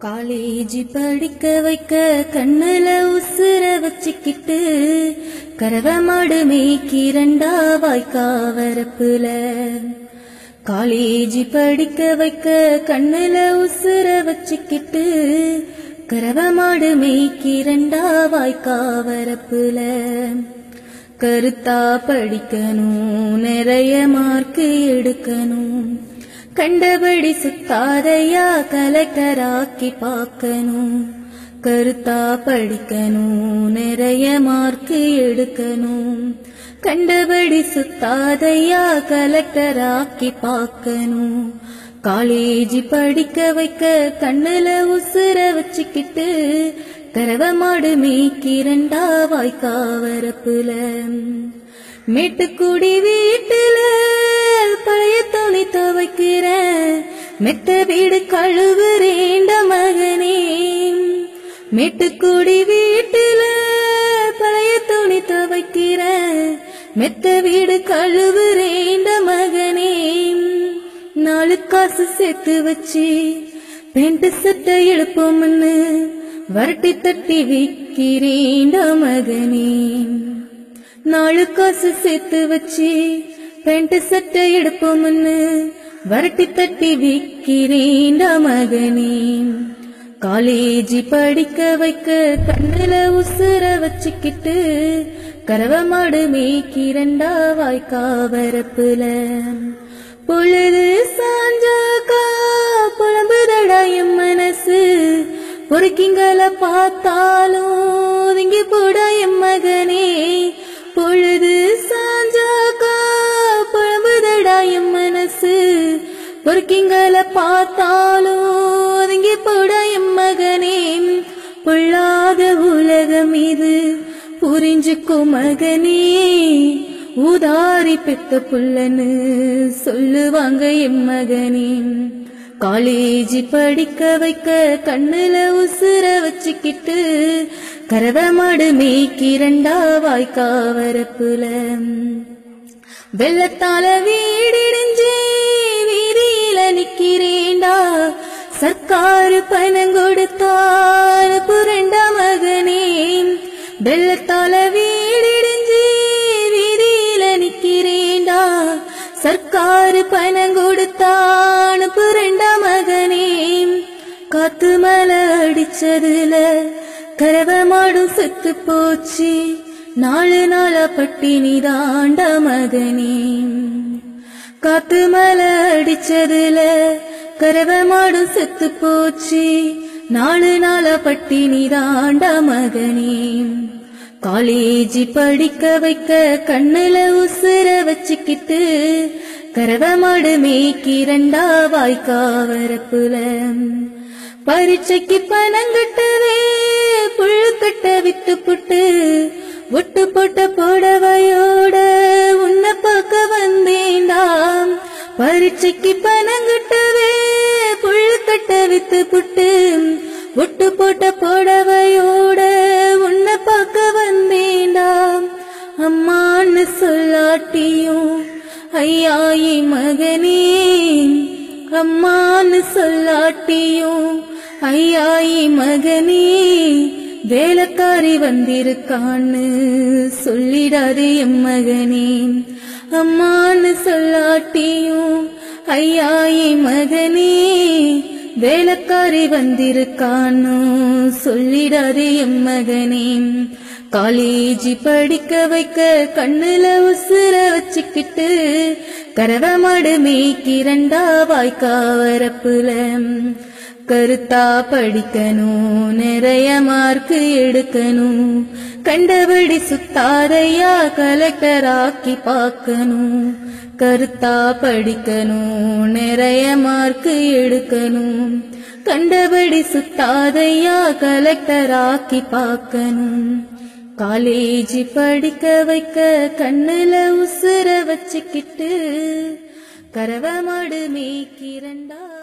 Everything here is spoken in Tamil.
காலேஜி படிக்க வைக்க கண்ணுல உசுர வச்சுக்கிட்டு கரவ மாடு மேய்க்கி ரெண்டா வாய்க்கா வரப்புல காலேஜி படிக்க வைக்க கண்ணுல உசுர வச்சுக்கிட்டு கரவ மாடு மேய்க்கி ரெண்டா வாய்க்கா வரப்புல கருத்தா படிக்கணும் நிறைய மார்க்கு எடுக்கணும் கண்டபடி சுத்தாதையா கலெக்டராக்கி பார்க்கணும் கருத்தா படிக்கணும் நிறைய மார்க்கு எடுக்கணும் கண்டபடி சுத்தாதையா கலெக்டராக்கி பார்க்கணும் காலேஜி படிக்க வைக்க கண்ணுல உசுர வச்சுக்கிட்டு கரவ மாடு மேய்க்கி ரெண்டா வாய்க்கா வரப்புல மேட்டுக்குடி வீட்டுல பழைய துணி துவைக்கிறேன் மெத்த வீடு கழுவுறேண்ட மகனே மேட்டுக்குடி வீட்டுல பழைய துணி துவைக்கிறேன் மெத்த வீடு கழுவுறேண்ட மகனே நாலு காசு சேர்த்து வச்சு பெண்ட் சட்டை எடுப்போம்னு வரட்டி தட்டி விக்கிறேண்ட மகனே நாலு காசு சேர்த்து வச்சு பெண்ட் சட்டை எடுப்போம்னு வரட்டி தட்டி விக்கிறேண்ட மகனே காலேஜி படிக்க வைக்க கண்ணுல உசுர வச்சுக்கிட்டு கரவ மாடு மேய்க்கிறண்டா வாய்க்கா வரப்புல பொழுது சாஞ்சாக்கா புலம்புதடா என் மனசு பொறுக்கிங்கள பார்த்தாலும் ஒதுங்கி போட என் மகனே பொழுது சாஞ்சாக்கா புலம்புதடா என் மனசு பொறுக்கிங்கள பார்த்தாலும் ஒதுங்கி போட என் மகனே பொல்லாத உலகம் இது புரிஞ்சுக்கோ மகனே ஊதாரி பெத்த புள்ளன்னு சொல்லுவாங்க என் மகனே காலேஜி படிக்க வைக்க கண்ணுல உசுர வச்சுக்கிட்டு கரவ மாடு மேய்க்கி ரெண்டா வாய்க்கா வரப்புல வெள்ளத்தால வீடிடிஞ்சு வீதியில நிக்கிறேண்டா சர்க்காரு பணம் கொடுத்தால் புரண்ட மகனே வெள்ளத்தால வீடிடிஞ்சு வீதியில நிக்கிறேண்டா சர்க்காரு பணம் கொடுத்தான் புரண்ட மகனே காத்து மலை அடிச்சதுல கரவ மாடும் செத்து போச்சு நாலு நாளா பட்டினி தாண்ட மகனே காத்து மலை அடிச்சதுல கரவ மாடும் செத்து போச்சு நாலு நாளா பட்டினி தாண்ட மகனே காலேஜி படிக்க வைக்க கண்ணுல உசுர வச்சுக்கிட்டு கரவ மாடு மேய்க்கி ரெண்டா வாய்க்கா வரப்புல பரீட்சைக்கு பணங்கட்டவே புழுக்கட்ட வித்து புட்டு ஒட்டு போட்ட புடவையோட உன்னை பார்க்க வந்தேண்டாம் பரீட்சைக்கு பணங்கட்டவே புழுக்கட்ட வித்து புட்டு ஒட்டு போட்ட புடவையோட உன்னை பார்க்க வந்தேண்டாம் அம்மான்னு சொல்லாட்டியும் ஐயாயி மகனே அம்மான்னு சொல்லாட்டியும் ஐயாயி மகனே வேலைக்காரி வந்திருக்கான்னு சொல்லிடாது எம் மகனே அம்மான்னு சொல்லாட்டியும் ஐயாயி மகனே வேலைக்காரி வந்திருக்கான்னு சொல்லிடாது எம் மகனே காலேஜி படிக்க வைக்க கண்ணுல உசுர வச்சுக்கிட்டு கரவ மாடு மேய்க்கி ரெண்டா வாய்க்கா வரப்புல கருத்தா படிக்கணும் நிறைய மார்க்கு எடுக்கணும் கண்டபடி சுத்தாதையா கலெக்டராக்கி பார்க்கணும் கருத்தா படிக்கணும் நிறைய மார்க்கு எடுக்கணும் கண்டபடி சுத்தாதையா கலெக்டராக்கி பார்க்கணும் காலேஜி படிக்க வைக்க கண்ணுல உசுர வச்சுக்கிட்டு கரவ மாடு மேய்க்கிறண்டா